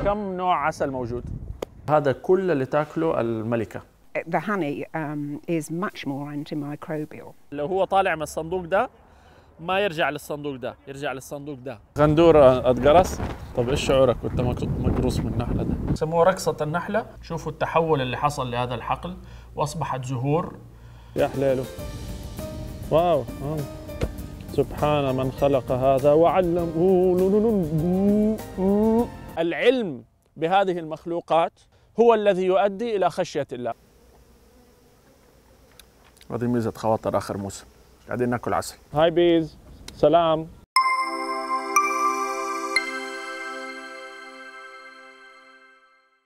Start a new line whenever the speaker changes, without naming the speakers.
كم نوع عسل موجود؟ هذا كل اللي تاكله الملكه
The honey um, is much more antimicrobial.
لو هو طالع من الصندوق ده ما يرجع للصندوق ده يرجع للصندوق ده غندور اتقرص طب ايش شعورك وانت مك- مقروص من النحله ده يسموها رقصه النحله شوفوا التحول اللي حصل لهذا الحقل واصبحت زهور يا حليله واو آه. سبحان من خلق هذا وعلم العلم بهذه المخلوقات هو الذي يؤدي الى خشيه الله هذه ميزه خواطر اخر موسم قاعدين ناكل عسل هاي بيز سلام